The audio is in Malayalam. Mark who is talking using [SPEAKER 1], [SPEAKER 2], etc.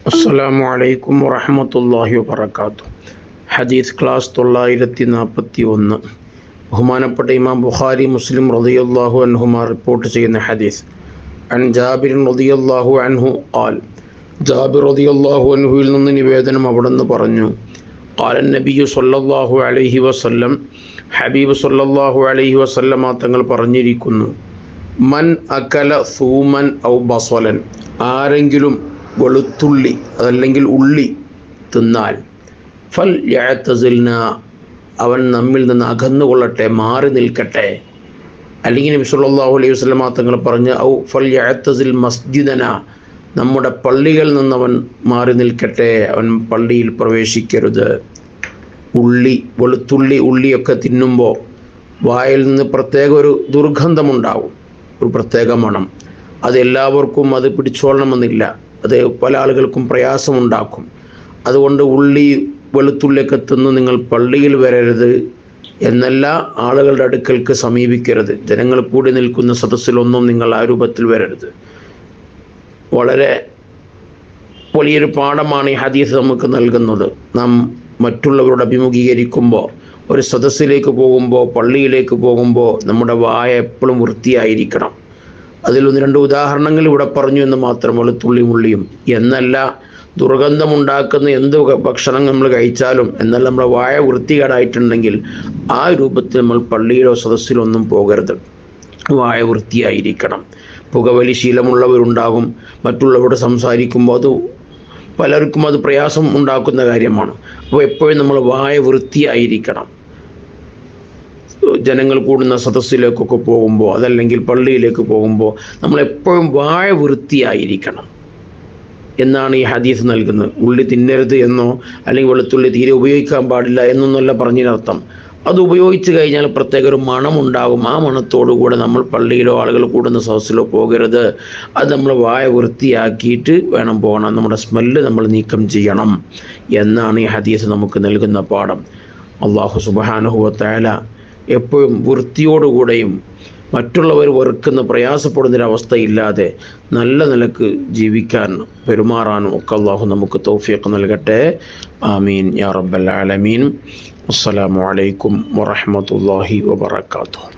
[SPEAKER 1] അസ്സലാമു അലൈക്കും വറഹമത്തല്ലാഹി വബർക്കാത്തു ഹദീസ് ക്ലാസ് തൊള്ളായിരത്തി നാൽപ്പത്തി ഒന്ന് ബഹുമാനപ്പെട്ട ഇമാം ബുഖാരി മുസ്ലിം റളിയല്ലാഹു അൻഹുമാ റിപ്പോർട്ട് ചെയ്യുന്ന ഹദീസ് അൻ ജാബിർ റളിയല്ലാഹു അൻഹു ഖാൽ ജാബിർ റളിയല്ലാഹു അൻഹുവിൽ നിന്ന് നിവേദനം അവിടുന്ന് പറഞ്ഞു قال النبي صلى الله عليه وسلم ഹബീബ് സല്ലല്ലാഹു അലൈഹി വസല്ലമ തങ്ങൾ പറഞ്ഞിരിക്കുന്നു മൻ അകല സൂമൻ ഔ ബസലൻ ആരെങ്കിലും വെളുത്തുള്ളി അതല്ലെങ്കിൽ ഉള്ളി തിന്നാൽ ഫൽ യഅ്തസിൽന അവൻ നമ്മിൽ നിന്ന് അകന്നുകൊള്ളട്ടെ മാറി നിൽക്കട്ടെ അല്ലെങ്കിൽ നബി സല്ലല്ലാഹു അലൈഹി വസല്ലമ തങ്ങൾ പറഞ്ഞ് ഔ ഫൽ യഅ്തസിൽ മസ്ജിദന നമ്മുടെ പള്ളികളിൽ നിന്നവൻ മാറി നിൽക്കട്ടെ അവൻ പള്ളിയിൽ പ്രവേശിക്കരുത് ഉള്ളി വെളുത്തുള്ളി ഉള്ളിയൊക്കെ തിന്നുമ്പോൾ വായിൽ നിന്ന് പ്രത്യേക ഒരു ദുർഗന്ധമുണ്ടാവും ഒരു പ്രത്യേക മണം അത് എല്ലാവർക്കും അത് പിടിച്ചോളണമെന്നില്ല അത് പല ആളുകൾക്കും പ്രയാസമുണ്ടാക്കും അതുകൊണ്ട് ഉള്ളി വെളുത്തുള്ളിയൊക്കെ തിന്ന് നിങ്ങൾ പള്ളിയിൽ വരരുത് എന്നല്ല ആളുകളുടെ അടുക്കൽക്ക് സമീപിക്കരുത് ജനങ്ങൾ കൂടി നിൽക്കുന്ന സദസ്സിലൊന്നും നിങ്ങൾ ആ രൂപത്തിൽ വരരുത് വളരെ വലിയൊരു പാഠമാണ് ഈ ഹദീസ് നമുക്ക് നൽകുന്നത് നാം മറ്റുള്ളവരോട് അഭിമുഖീകരിക്കുമ്പോൾ ഒരു സദസ്സിലേക്ക് പോകുമ്പോൾ പള്ളിയിലേക്ക് പോകുമ്പോൾ നമ്മുടെ വായ എപ്പോഴും വൃത്തിയായിരിക്കണം അതിലൊന്ന് രണ്ട് ഉദാഹരണങ്ങൾ ഇവിടെ പറഞ്ഞു എന്ന് മാത്രം വെളുത്തുള്ളി ഉള്ളിയും എന്നല്ല ദുർഗന്ധമുണ്ടാക്കുന്ന എന്ത് ഭക്ഷണം നമ്മൾ കഴിച്ചാലും എന്നാൽ നമ്മുടെ വായ വൃത്തികേടായിട്ടുണ്ടെങ്കിൽ ആ രൂപത്തിൽ നമ്മൾ പള്ളിയിലോ സദസ്സിലോ ഒന്നും പോകരുത് വായ വൃത്തിയായിരിക്കണം പുകവലി ശീലമുള്ളവരുണ്ടാകും മറ്റുള്ളവരോട് സംസാരിക്കുമ്പോൾ അത് പലർക്കും അത് പ്രയാസം ഉണ്ടാക്കുന്ന കാര്യമാണ് അപ്പോൾ എപ്പോഴും നമ്മൾ വായ വൃത്തിയായിരിക്കണം ജനങ്ങൾ കൂടുന്ന സദസ്സിലേക്കൊക്കെ പോകുമ്പോൾ അതല്ലെങ്കിൽ പള്ളിയിലേക്ക് പോകുമ്പോൾ നമ്മൾ എപ്പോഴും വായ വൃത്തിയായിരിക്കണം എന്നാണ് ഈ ഹദീസ് നൽകുന്നത് ഉള്ളി തിന്നരുത് എന്നോ അല്ലെങ്കിൽ വെളുത്തുള്ളി തീരെ ഉപയോഗിക്കാൻ പാടില്ല എന്നൊന്നല്ല പറഞ്ഞതിനർത്ഥം അത് ഉപയോഗിച്ച് കഴിഞ്ഞാൽ പ്രത്യേക ഒരു മണമുണ്ടാകും ആ മണത്തോടുകൂടെ നമ്മൾ പള്ളിയിലോ ആളുകൾ കൂടുന്ന സദസ്സിലോ പോകരുത് അത് നമ്മൾ വായ വൃത്തിയാക്കിയിട്ട് വേണം പോകണം നമ്മുടെ സ്മെല്ല് നമ്മൾ നീക്കം ചെയ്യണം എന്നാണ് ഈ ഹദീസ് നമുക്ക് നൽകുന്ന പാഠം അള്ളാഹു സുബാനുഹുവത്തായാല എപ്പോഴും വൃത്തിയോടുകൂടെയും മറ്റുള്ളവർ വെറുക്കുന്ന പ്രയാസപ്പെടുന്നൊരവസ്ഥയില്ലാതെ നല്ല നിലക്ക് ജീവിക്കാൻ പെരുമാറാനും ഒക്കെ അള്ളാഹു നമുക്ക് തൗഫീഖ് നൽകട്ടെ ആമീൻ യാ റബ്ബൽ ആലമീൻ അസ്സലാമു അലൈക്കും വറഹ്മത്തുള്ളാഹി വബറകാതുഹു